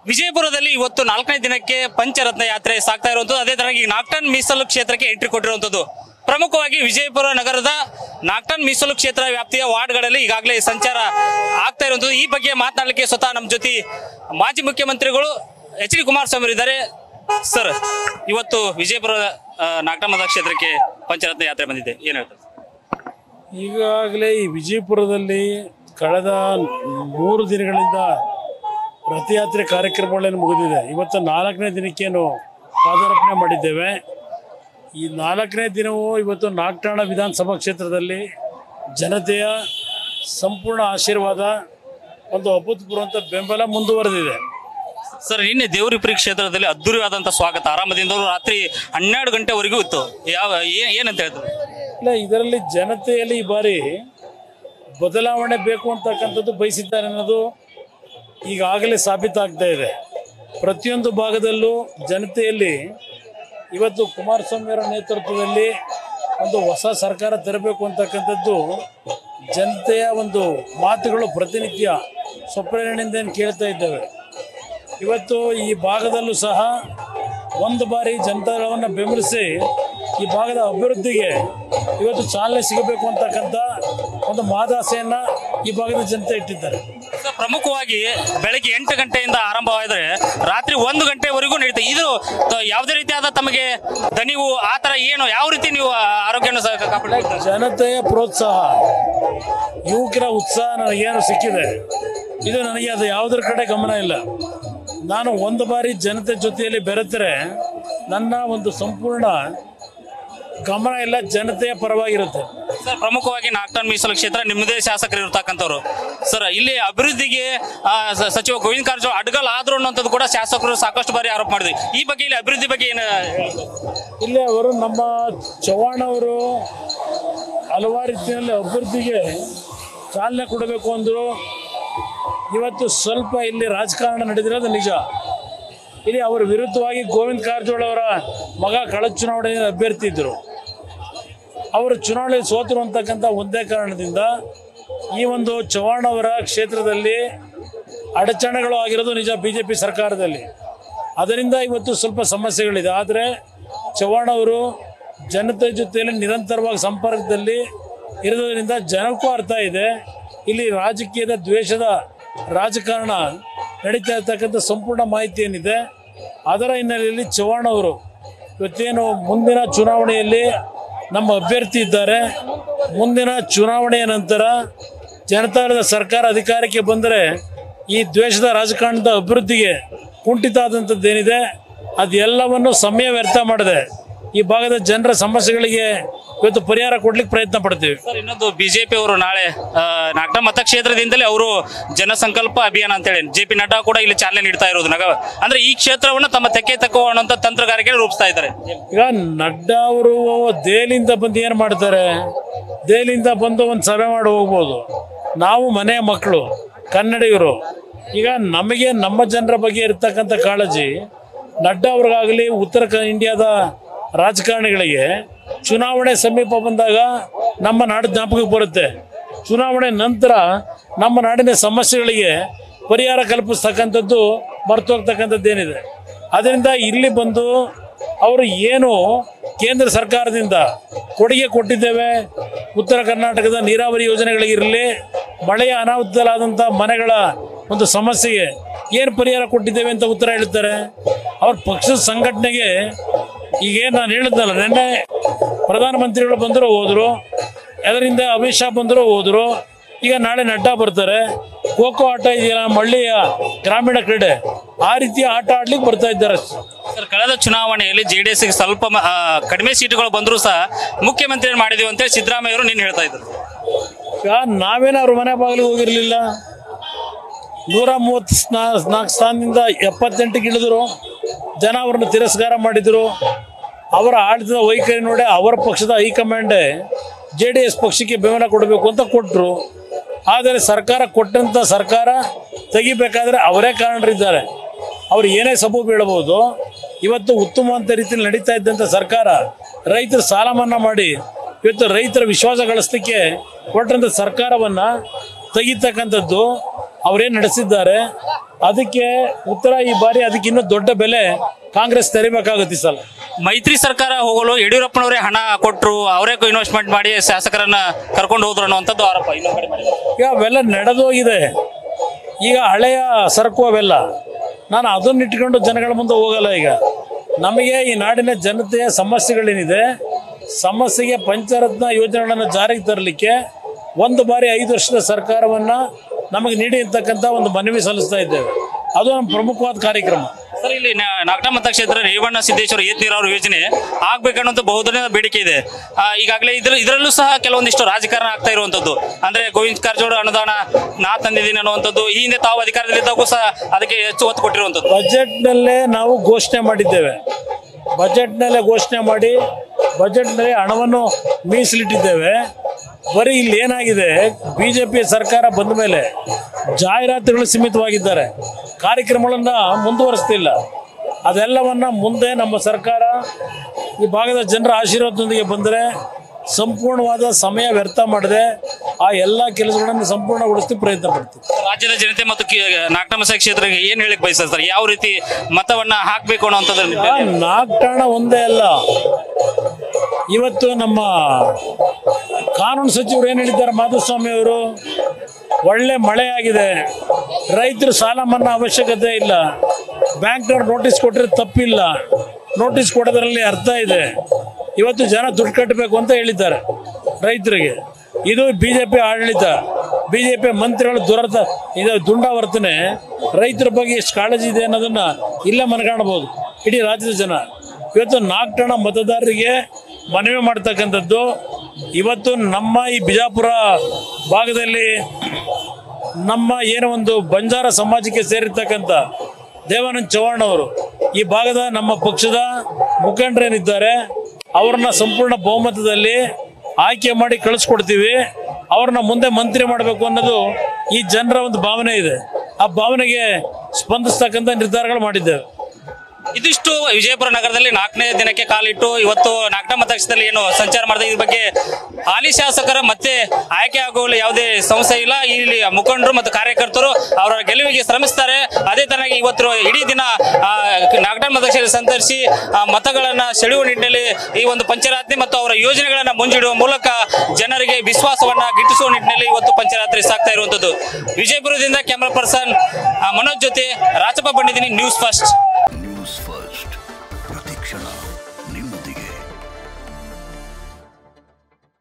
ವಿಜಯಪುರದಲ್ಲಿ ಇವತ್ತು ನಾಲ್ಕನೇ ದಿನಕ್ಕೆ ಪಂಚರತ್ನ ಯಾತ್ರೆ ಸಾಗ್ತಾ ಇರುವಂತದ್ದು ಅದೇ ತರ ಈಗ ನಾಗ್ಟನ್ ಮೀಸಲು ಕ್ಷೇತ್ರಕ್ಕೆ ಎಂಟ್ರಿ ಕೊಟ್ಟಿರುವಂತದ್ದು ಪ್ರಮುಖವಾಗಿ ವಿಜಯಪುರ ನಗರದ ನಾಗ್ಟನ್ ಮೀಸಲು ಕ್ಷೇತ್ರ ವ್ಯಾಪ್ತಿಯ ವಾರ್ಡ್ಗಳಲ್ಲಿ ಈಗಾಗಲೇ ಸಂಚಾರ ಆಗ್ತಾ ಇರುವಂತದ್ದು ಈ ಬಗ್ಗೆ ಮಾತನಾಡಲಿಕ್ಕೆ ಸ್ವತಃ ನಮ್ಮ ಜೊತೆ ಮಾಜಿ ಮುಖ್ಯಮಂತ್ರಿಗಳು ಎಚ್ ಡಿ ಕುಮಾರಸ್ವಾಮಿ ಅವರು ಇದ್ದಾರೆ ಸರ್ ಇವತ್ತು ವಿಜಯಪುರ ಆ, ನಾಗ್ಟನ್ ಮತಕ್ಷೇತ್ರಕ್ಕೆ ಪಂಚರತ್ನ ಯಾತ್ರೆ ಬಂದಿದೆ ಏನ್ ಹೇಳ್ತಾರೆ ಈಗಾಗಲೇ ಈ ವಿಜಯಪುರದಲ್ಲಿ ಕಳೆದ ಮೂರು ದಿನಗಳಿಂದ ರಥಯಾತ್ರೆ ಕಾರ್ಯಕ್ರಮಗಳೇನು ಮುಗಿದಿದೆ ಇವತ್ತು ನಾಲ್ಕನೇ ದಿನಕ್ಕೇನು ಪಾದಾರ್ಪಣೆ ಮಾಡಿದ್ದೇವೆ ಈ ನಾಲ್ಕನೇ ದಿನವೂ ಇವತ್ತು ನಾಗ್ಟಾಣ ವಿಧಾನಸಭಾ ಕ್ಷೇತ್ರದಲ್ಲಿ ಜನತೆಯ ಸಂಪೂರ್ಣ ಆಶೀರ್ವಾದ ಒಂದು ಅಭೂತಪೂರ್ವಂತ ಬೆಂಬಲ ಮುಂದುವರೆದಿದೆ ಸರ್ ನಿನ್ನೆ ದೇವರಿಪುರಿ ಕ್ಷೇತ್ರದಲ್ಲಿ ಅದ್ದೂರಿಯಾದಂತ ಸ್ವಾಗತ ಆರಾಮದಿಂದ ರಾತ್ರಿ ಹನ್ನೆರಡು ಗಂಟೆವರೆಗೂ ಇತ್ತು ಯಾವ ಏನ್ ಏನಂತ ಹೇಳ್ತಾರೆ ಇಲ್ಲ ಇದರಲ್ಲಿ ಜನತೆಯಲ್ಲಿ ಈ ಬಾರಿ ಬದಲಾವಣೆ ಬೇಕು ಅಂತಕ್ಕಂಥದ್ದು ಬಯಸಿದ್ದಾರೆ ಅನ್ನೋದು ಈಗಾಗಲೇ ಸಾಬೀತಾಗ್ತಾ ಇದೆ ಪ್ರತಿಯೊಂದು ಭಾಗದಲ್ಲೂ ಜನತೆಯಲ್ಲಿ ಇವತ್ತು ಕುಮಾರಸ್ವಾಮಿಯವರ ನೇತೃತ್ವದಲ್ಲಿ ಒಂದು ಹೊಸ ಸರ್ಕಾರ ತರಬೇಕು ಅಂತಕ್ಕಂಥದ್ದು ಜನತೆಯ ಒಂದು ಮಾತುಗಳು ಪ್ರತಿನಿತ್ಯ ಸ್ವಪ್ರೇರಣೆಯಿಂದ ಏನ್ ಕೇಳ್ತಾ ಇದ್ದೇವೆ ಇವತ್ತು ಈ ಭಾಗದಲ್ಲೂ ಸಹ ಒಂದು ಬಾರಿ ಜನತಾದಳವನ್ನು ಬೆಂಬಲಿಸಿ ಈ ಭಾಗದ ಅಭಿವೃದ್ಧಿಗೆ ಇವತ್ತು ಚಾಲನೆ ಸಿಗಬೇಕು ಅಂತಕ್ಕಂಥ ಒಂದು ಮಾದಾಸೆಯನ್ನ ಈ ಭಾಗದ ಜನತೆ ಇಟ್ಟಿದ್ದಾರೆ ಸರ್, ಪ್ರಮುಖವಾಗಿ ಬೆಳಗ್ಗೆ ಎಂಟು ಗಂಟೆಯಿಂದ ಆರಂಭವಾದರೆ ರಾತ್ರಿ ಒಂದು ಗಂಟೆವರೆಗೂ ನಡೀತದೆ ಇದು ತ- ಯಾವುದೇ ರೀತಿಯಾದ ತಮಗೆ ದಣಿವು ಆ ತರ ಏನು ಯಾವ ರೀತಿ ನೀವು ಆರೋಗ್ಯವನ್ನು ಸಹ ಕಾಪಾಡ್ತೀರಿ ಜನತೆಯ ಪ್ರೋತ್ಸಾಹ ಯುವಕರ ಉತ್ಸಾಹ ನನಗೇನು ಸಿಕ್ಕಿದೆ ಇದು ನನಗೆ ಅದು ಯಾವುದರ ಕಡೆ ಗಮನ ಇಲ್ಲ ನಾನು ಒಂದು ಬಾರಿ ಜನತೆ ಜೊತೆಯಲ್ಲಿ ಬೆರೆತರೆ ನನ್ನ ಒಂದು ಸಂಪೂರ್ಣ ಗಮನ ಎಲ್ಲ ಜನತೆಯ ಪರವಾಗಿರುತ್ತೆ ಸರ್ ಪ್ರಮುಖವಾಗಿ ನಾಗ್ಟನ್ ಮೀಸಲು ಕ್ಷೇತ್ರ ನಿಮ್ಮದೇ ಶಾಸಕರು ಇರ್ತಕ್ಕಂಥವ್ರು ಸರ್ ಇಲ್ಲಿ ಅಭಿವೃದ್ಧಿಗೆ ಆ, ಸ- ಸಚಿವ ಗೋವಿಂದ ಕಾರಜೋಳ ಅಡ್ಗಲ್ ಆದ್ರು ಅನ್ನೋಂಥದ್ದು ಕೂಡ ಶಾಸಕರು ಸಾಕಷ್ಟು ಬಾರಿ ಆರೋಪ ಮಾಡಿದ್ವಿ ಈ ಬಗ್ಗೆ ಇಲ್ಲಿ ಅಭಿವೃದ್ಧಿ ಬಗ್ಗೆ ಏನು ಇಲ್ಲಿ ಅವರು ನಮ್ಮ ಚವ್ಹಾಣ್ ಅವರು ಹಲವಾರು ರೀತಿಯಲ್ಲಿ ಅಭಿವೃದ್ಧಿಗೆ ಚಾಲನೆ ಕೊಡಬೇಕು ಅಂದರು ಇವತ್ತು ಸ್ವಲ್ಪ ಇಲ್ಲಿ ರಾಜಕಾರಣ ನಡೆದಿರೋದು ನಿಜ ಇಲ್ಲಿ ಅವರ ವಿರುದ್ಧವಾಗಿ ಗೋವಿಂದ ಕಾರಜೋಳ ಅವರ ಮಗ ಕಳೆದ ಚುನಾವಣೆಯಲ್ಲಿ ಅಭ್ಯರ್ಥಿ ಇದ್ದರು ಅವರು ಚುನಾವಣೆ ಸೋತರು ಅಂತಕ್ಕಂಥ ಒಂದೇ ಕಾರಣದಿಂದ ಈ ಒಂದು ಚವ್ಹಾಣ್ ಅವರ ಕ್ಷೇತ್ರದಲ್ಲಿ ಅಡಚಣೆಗಳು ಆಗಿರೋದು ನಿಜ ಬಿ ಜೆ ಪಿ ಸರ್ಕಾರದಲ್ಲಿ ಅದರಿಂದ ಇವತ್ತು ಸ್ವಲ್ಪ ಸಮಸ್ಯೆಗಳಿದೆ ಆದರೆ ಚವ್ಹಾಣ್ ಅವರು ಜನತೆ ಜೊತೆಯಲ್ಲಿ ನಿರಂತರವಾಗಿ ಸಂಪರ್ಕದಲ್ಲಿ ಇರೋದ್ರಿಂದ ಜನಕ್ಕೂ ಅರ್ಥ ಇದೆ ಇಲ್ಲಿ ರಾಜಕೀಯದ ದ್ವೇಷದ ರಾಜಕಾರಣ ನಡೀತಾ ಇರ್ತಕ್ಕಂಥ ಸಂಪೂರ್ಣ ಮಾಹಿತಿ ಏನಿದೆ ಅದರ ಹಿನ್ನೆಲೆಯಲ್ಲಿ ಚವ್ಹಾಣ್ ಅವರು ಇವತ್ತೇನು ಮುಂದಿನ ಚುನಾವಣೆಯಲ್ಲಿ ನಮ್ಮ ಅಭ್ಯರ್ಥಿ ಇದ್ದಾರೆ ಮುಂದಿನ ಚುನಾವಣೆಯ ನಂತರ ಜನತಾದಳದ ಸರ್ಕಾರ ಅಧಿಕಾರಕ್ಕೆ ಬಂದರೆ ಈ ದ್ವೇಷದ ರಾಜಕಾರಣದ ಅಭಿವೃದ್ಧಿಗೆ ಕುಂಠಿತ ಆದಂಥದ್ದೇನಿದೆ ಅದೆಲ್ಲವನ್ನು ಸಮಯ ವ್ಯರ್ಥ ಮಾಡಿದೆ ಈ ಭಾಗದ ಜನರ ಸಮಸ್ಯೆಗಳಿಗೆ ಇವತ್ತು ಪರಿಹಾರ ಕೊಡ್ಲಿಕ್ಕೆ ಪ್ರಯತ್ನ ಪಡ್ತೀವಿ ಸರ್ ಇನ್ನೊಂದು ಬಿಜೆಪಿ ಅವರು ನಾಳೆ ನಾಗ್ಟ ಮತಕ್ಷೇತ್ರದಿಂದಲೇ ಅವರು ಜನಸಂಕಲ್ಪ ಅಭಿಯಾನ ಅಂತೇಳಿ ಜೆ ಪಿ ನಡ್ಡಾ ಕೂಡ ಇಲ್ಲಿ ಚಾಲನೆ ನೀಡ್ತಾ ಇರೋದು ನಗ ಅಂದ್ರೆ ಈ ಕ್ಷೇತ್ರವನ್ನು ತಮ್ಮ ತೆಕ್ಕೆ ತಕ್ಕುವಂತ ತಂತ್ರಗಾರಿಕೆ ರೂಪಿಸ್ತಾ ಇದ್ದಾರೆ ಈಗ ನಡ್ಡಾ ಅವರು ದೆಹಲಿಯಿಂದ ಬಂದು ಏನು ಮಾಡ್ತಾರೆ ದೆಹಲಿಯಿಂದ ಬಂದು ಒಂದು ಸಭೆ ಮಾಡಿ ಹೋಗ್ಬೋದು ನಾವು ಮನೆಯ ಮಕ್ಕಳು ಕನ್ನಡಿಗರು ಈಗ ನಮಗೆ ನಮ್ಮ ಜನರ ಬಗ್ಗೆ ಇರ್ತಕ್ಕಂಥ ಕಾಳಜಿ ನಡ್ಡಾ ಅವ್ರಿಗಾಗಲಿ ಉತ್ತರ ಕ ಇಂಡಿಯಾದ ರಾಜಕಾರಣಿಗಳಿಗೆ ಚುನಾವಣೆ ಸಮೀಪ ಬಂದಾಗ ನಮ್ಮ ನಾಡು ಜ್ಞಾಪಕಕ್ಕೆ ಬರುತ್ತೆ ಚುನಾವಣೆ ನಂತರ ನಮ್ಮ ನಾಡಿನ ಸಮಸ್ಯೆಗಳಿಗೆ ಪರಿಹಾರ ಕಲ್ಪಿಸ್ತಕ್ಕಂಥದ್ದು ಮರೆತು ಹೋಗ್ತಕ್ಕಂಥದ್ದು ಏನಿದೆ ಅದರಿಂದ ಇಲ್ಲಿ ಬಂದು ಅವರು ಏನು ಕೇಂದ್ರ ಸರ್ಕಾರದಿಂದ ಕೊಡುಗೆ ಕೊಟ್ಟಿದ್ದೇವೆ ಉತ್ತರ ಕರ್ನಾಟಕದ ನೀರಾವರಿ ಯೋಜನೆಗಳಿಗಿರಲಿ ಮಳೆಯ ಅನಾಹುತದಲ್ಲಾದಂಥ ಮನೆಗಳ ಒಂದು ಸಮಸ್ಯೆಗೆ ಏನು ಪರಿಹಾರ ಕೊಟ್ಟಿದ್ದೇವೆ ಅಂತ ಉತ್ತರ ಹೇಳ್ತಾರೆ ಅವ್ರ ಪಕ್ಷದ ಸಂಘಟನೆಗೆ ಈಗೇನು ನಾನು ಹೇಳಿದ್ನಲ್ಲ ನಿನ್ನೆ ಪ್ರಧಾನಮಂತ್ರಿಗಳು ಬಂದರೂ ಹೋದರು ಅದರಿಂದ ಅಮಿತ್ ಶಾ ಬಂದರೂ ಹೋದರು ಈಗ ನಾಳೆ ನಡ್ಡಾ ಬರ್ತಾರೆ ಖೋಖೋ ಆಟ ಇದೆಯಲ್ಲ ಮಳ್ಳಿಯ ಗ್ರಾಮೀಣ ಕ್ರೀಡೆ ಆ ರೀತಿಯ ಆಟ ಆಡ್ಲಿಕ್ಕೆ ಬರ್ತಾ ಇದ್ದಾರೆ ಸರ್ ಕಳೆದ ಚುನಾವಣೆಯಲ್ಲಿ ಜೆ ಡಿ ಎಸ್ಗೆ ಸ್ವಲ್ಪ ಮ- ಆ, ಕಡಿಮೆ ಸೀಟುಗಳು ಬಂದರೂ ಸಹ ಮುಖ್ಯಮಂತ್ರಿ ಮಾಡಿದೀವಿ ಅಂತೇಳಿ ಸಿದ್ದರಾಮಯ್ಯ ಅವರು ನಿನ್ನೆ ಹೇಳ್ತಾ ಇದ್ರು ಈಗ ನಾವೇನು ಅವ್ರ ಮನೆ ಬಾಗಿಲಿಗೆ ಹೋಗಿರಲಿಲ್ಲ ನೂರ ಮೂವತ್ತು ಸ್ನಾ ನಾಲ್ಕು ಸ್ಥಾನದಿಂದ ಎಪ್ಪತ್ತೆಂಟಿಗೆ ಇಳಿದ್ರು ಜನ ಅವರನ್ನು ತಿರಸ್ಕಾರ ಮಾಡಿದರು ಅವರ ಆಡಳಿತದ ವೈಖರಿ ನೋಡಿ ಅವರ ಪಕ್ಷದ ಹೈಕಮಾಂಡೇ ಜೆ ಡಿ ಎಸ್ ಪಕ್ಷಕ್ಕೆ ಬೆಂಬಲ ಕೊಡಬೇಕು ಅಂತ ಕೊಟ್ಟರು ಆದರೆ ಸರ್ಕಾರ ಕೊಟ್ಟಂಥ ಸರ್ಕಾರ ತೆಗಿಬೇಕಾದ್ರೆ ಅವರೇ ಕಾರಣರಿದ್ದಾರೆ ಅವ್ರು ಏನೇ ಸಬು ಬೀಳಬಹುದು ಇವತ್ತು ಉತ್ತಮವಂತ ರೀತಿಯಲ್ಲಿ ನಡೀತಾ ಇದ್ದಂಥ ಸರ್ಕಾರ ರೈತರ ಸಾಲ ಮನ್ನಾ ಮಾಡಿ ಇವತ್ತು ರೈತರ ವಿಶ್ವಾಸ ಗಳಿಸ್ಲಿಕ್ಕೆ ಹೊರಟಂಥ ಸರ್ಕಾರವನ್ನು ತೆಗಿತಕ್ಕಂಥದ್ದು ಅವರೇನು ನಡೆಸಿದ್ದಾರೆ ಅದಕ್ಕೆ ಉತ್ತರ ಈ ಬಾರಿ ಅದಕ್ಕೆ ಇನ್ನೂ ದೊಡ್ಡ ಬೆಲೆ ಕಾಂಗ್ರೆಸ್ ತೆರಿಬೇಕಾಗುತ್ತೆ ಈ ಸಲ ಮೈತ್ರಿ ಸರ್ಕಾರ ಹೋಗಲು ಯಡಿಯೂರಪ್ಪನವರೇ ಹಣ ಕೊಟ್ಟರು ಅವರೇ ಇನ್ವೆಸ್ಟ್ಮೆಂಟ್ ಮಾಡಿ ಶಾಸಕರನ್ನ ಕರ್ಕೊಂಡು ಹೋದ್ರು ಅನ್ನುವಂಥದ್ದು ಆರೋಪ ಇನ್ನೊಂದು ಕಡೆ ಮಾಡಿದ್ದಾರೆ ಈಗ ಅವೆಲ್ಲ ನಡೆದೋಗಿದೆ ಈಗ ಹಳೆಯ ಸರಕು ಅವೆಲ್ಲ ನಾನು ಅದನ್ನ ಇಟ್ಕೊಂಡು ಜನಗಳ ಮುಂದೆ ಹೋಗಲ್ಲ ಈಗ ನಮಗೆ ಈ ನಾಡಿನ ಜನತೆಯ ಸಮಸ್ಯೆಗಳೇನಿದೆ ಸಮಸ್ಯೆಗೆ ಪಂಚರತ್ನ ಯೋಜನೆಗಳನ್ನು ಜಾರಿಗೆ ತರಲಿಕ್ಕೆ ಒಂದು ಬಾರಿ ಐದು ವರ್ಷದ ಸರ್ಕಾರವನ್ನು ನಮಗೆ ನೀಡಿ ಅಂತಕ್ಕಂಥ ಒಂದು ಮನವಿ ಸಲ್ಲಿಸ್ತಾ ಇದ್ದೇವೆ ಅದು ನಮ್ಮ ಪ್ರಮುಖವಾದ ಕಾರ್ಯಕ್ರಮ ಸರ್ ಇಲ್ಲಿ ನ- ನಾಗಠ ಮತಕ್ಷೇತ್ರ ರೇವಣ್ಣ ಸಿದ್ದೇಶ್ವರ ಏತ್ ನೀರಾವರಿ ಯೋಜನೆ ಆಗ್ಬೇಕನ್ನೋದು ಬಹುದಿನದ ಬೇಡಿಕೆ ಇದೆ ಆ, ಈಗಾಗಲೇ ಇದ್ರ ಇದರಲ್ಲೂ ಸಹ ಕೆಲವೊಂದಿಷ್ಟು ರಾಜಕಾರಣ ಆಗ್ತಾ ಇರುವಂತದ್ದು ಅಂದ್ರೆ ಗೋವಿಂದ ಕಾರಜೋಳ ಅನುದಾನ ನಾ ತಂದಿದ್ದೀನಿ ಅನ್ನುವಂಥದ್ದು ಈ ಹಿಂದೆ ತಾವು ಅಧಿಕಾರದಲ್ಲಿದ್ದಾಗೂ ಸಹ ಅದಕ್ಕೆ ಹೆಚ್ಚು ಒತ್ತು ಕೊಟ್ಟಿರುವಂತದ್ದು ಬಜೆಟ್ನಲ್ಲೇ ನಾವು ಘೋಷಣೆ ಮಾಡಿದ್ದೇವೆ ಬಜೆಟ್ನಲ್ಲೇ ಘೋಷಣೆ ಮಾಡಿ ಬಜೆಟ್ನಲ್ಲಿ ಹಣವನ್ನು ಮೀಸಲಿಟ್ಟಿದ್ದೇವೆ ಬರೀ ಇಲ್ಲಿ ಏನಾಗಿದೆ ಬಿ ಜೆ ಪಿ ಸರ್ಕಾರ ಬಂದ ಮೇಲೆ ಜಾಹೀರಾತುಗಳು ಸೀಮಿತವಾಗಿದ್ದಾರೆ ಕಾರ್ಯಕ್ರಮಗಳನ್ನು ಮುಂದುವರಿಸ್ತಿಲ್ಲ ಅದೆಲ್ಲವನ್ನ ಮುಂದೆ ನಮ್ಮ ಸರ್ಕಾರ ಈ ಭಾಗದ ಜನರ ಆಶೀರ್ವಾದದೊಂದಿಗೆ ಬಂದರೆ ಸಂಪೂರ್ಣವಾದ ಸಮಯ ವ್ಯರ್ಥ ಮಾಡದೆ ಆ ಎಲ್ಲ ಕೆಲಸಗಳನ್ನು ಸಂಪೂರ್ಣಗೊಳಿಸಿ ಪ್ರಯತ್ನ ಪಡ್ತೀವಿ ರಾಜ್ಯದ ಜನತೆ ಮತ್ತು ಕಿ- ನಾಗಠ ಮತ ಕ್ಷೇತ್ರಕ್ಕೆ ಏನ್ ಹೇಳಕ್ ಬಯಸ್ತಾರೆ ಸರ್ ಯಾವ ರೀತಿ ಮತವನ್ನ ಹಾಕ್ಬೇಕು ಅನ್ನುವಂಥದ್ದು ಆ ನಾಗ್ಟಾಣ ಒಂದೇ ಅಲ್ಲ ಇವತ್ತು ನಮ್ಮ ಕಾನೂನು ಸಚಿವರು ಏನು ಹೇಳಿದ್ದಾರೆ ಮಾಧುಸ್ವಾಮಿ ಅವರು ಒಳ್ಳೆ ಮಳೆ ಆಗಿದೆ ರೈತರು ಸಾಲ ಮನ್ನಾ ಅವಶ್ಯಕತೆ ಇಲ್ಲ ಬ್ಯಾಂಕ್ನವ್ರು ನೋಟಿಸ್ ಕೊಟ್ಟರೆ ತಪ್ಪಿಲ್ಲ ನೋಟಿಸ್ ಕೊಡೋದ್ರಲ್ಲಿ ಅರ್ಥ ಇದೆ ಇವತ್ತು ಜನ ದುಡ್ಡು ಕಟ್ಟಬೇಕು ಅಂತ ಹೇಳಿದ್ದಾರೆ ರೈತರಿಗೆ ಇದು ಬಿ ಜೆ ಪಿ ಆಡಳಿತ ಬಿ ಜೆ ಪಿ ಮಂತ್ರಿಗಳ ದುರತ ಇದು ದುಂಡಾವರ್ತನೆ ರೈತರ ಬಗ್ಗೆ ಎಷ್ಟು ಕಾಳಜಿ ಇದೆ ಅನ್ನೋದನ್ನ ಇಲ್ಲೇ ಮನಗಾಣಬಹುದು ಇಡೀ ರಾಜ್ಯದ ಜನ ಇವತ್ತು ನಾಲ್ಕು ಮತದಾರರಿಗೆ ಮನವಿ ಮಾಡ್ತಕ್ಕಂಥದ್ದು ಇವತ್ತು ನಮ್ಮ ಈ ಬಿಜಾಪುರ ಭಾಗದಲ್ಲಿ ನಮ್ಮ ಏನೋ ಒಂದು ಬಂಜಾರ ಸಮಾಜಕ್ಕೆ ಸೇರಿರ್ತಕ್ಕಂಥ ದೇವಾನಂದ್ ಚವ್ಹಾಣ್ ಅವರು ಈ ಭಾಗದ ನಮ್ಮ ಪಕ್ಷದ ಮುಖಂಡರೇನಿದ್ದಾರೆ ಅವ್ರನ್ನ ಸಂಪೂರ್ಣ ಬಹುಮತದಲ್ಲಿ ಆಯ್ಕೆ ಮಾಡಿ ಕಳಿಸ್ಕೊಡ್ತೀವಿ ಅವ್ರನ್ನ ಮುಂದೆ ಮಂತ್ರಿ ಮಾಡಬೇಕು ಅನ್ನೋದು ಈ ಜನರ ಒಂದು ಭಾವನೆ ಇದೆ ಆ ಭಾವನೆಗೆ ಸ್ಪಂದಿಸ್ತಕ್ಕಂಥ ನಿರ್ಧಾರಗಳು ಮಾಡಿದ್ದೇವೆ ಇದಿಷ್ಟು ವಿಜಯಪುರ ನಗರದಲ್ಲಿ ನಾಲ್ಕನೇ ದಿನಕ್ಕೆ ಕಾಲಿಟ್ಟು ಇವತ್ತು ನಾಲ್ಕನೇ ಮತಕ್ಷೇತ್ರದಲ್ಲಿ ಏನು ಸಂಚಾರ ಮಾಡಿದೆ ಇದ್ರ ಬಗ್ಗೆ ಹಾಲಿ ಶಾಸಕರ ಮತ್ತೆ ಆಯ್ಕೆ ಆಗುವಲ್ಲಿ ಯಾವುದೇ ಸಮಸ್ಯೆ ಇಲ್ಲ ಇಲ್ಲಿ ಮುಖಂಡರು ಮತ್ತು ಕಾರ್ಯಕರ್ತರು ಅವರ ಗೆಲುವಿಗೆ ಶ್ರಮಿಸ್ತಾರೆ ಅದೇ ತರನಾಗಿ ಇವತ್ತು ಇಡೀ ದಿನ ನಾಗಠ ಮತಕ್ಷೇತ್ರ ಸಂದರ್ಶಿಸಿ ಆ, ಮತಗಳನ್ನ ಸೆಳೆಯುವ ನಿಟ್ಟಿನಲ್ಲಿ ಈ ಒಂದು ಪಂಚರಾತ್ರಿ ಮತ್ತು ಅವರ ಯೋಜನೆಗಳನ್ನ ಮುಂದಿಡುವ ಮೂಲಕ ಜನರಿಗೆ ವಿಶ್ವಾಸವನ್ನ ಗಿಟ್ಟಿಸುವ ನಿಟ್ಟಿನಲ್ಲಿ ಇವತ್ತು ಪಂಚರಾತ್ರಿ ಸಾಗ್ತಾ ಇರುವಂತದ್ದು ವಿಜಯಪುರದಿಂದ ಕ್ಯಾಮರಾ ಪರ್ಸನ್ ಆ, ಮನೋಜ್ ಜೊತೆ ರಾಚಪ್ಪ ಬಂದಿದ್ದೀನಿ ನ್ಯೂಸ್ ಫಸ್ಟ್ ನ್ಯೂಸ್ ಫಸ್ಟ್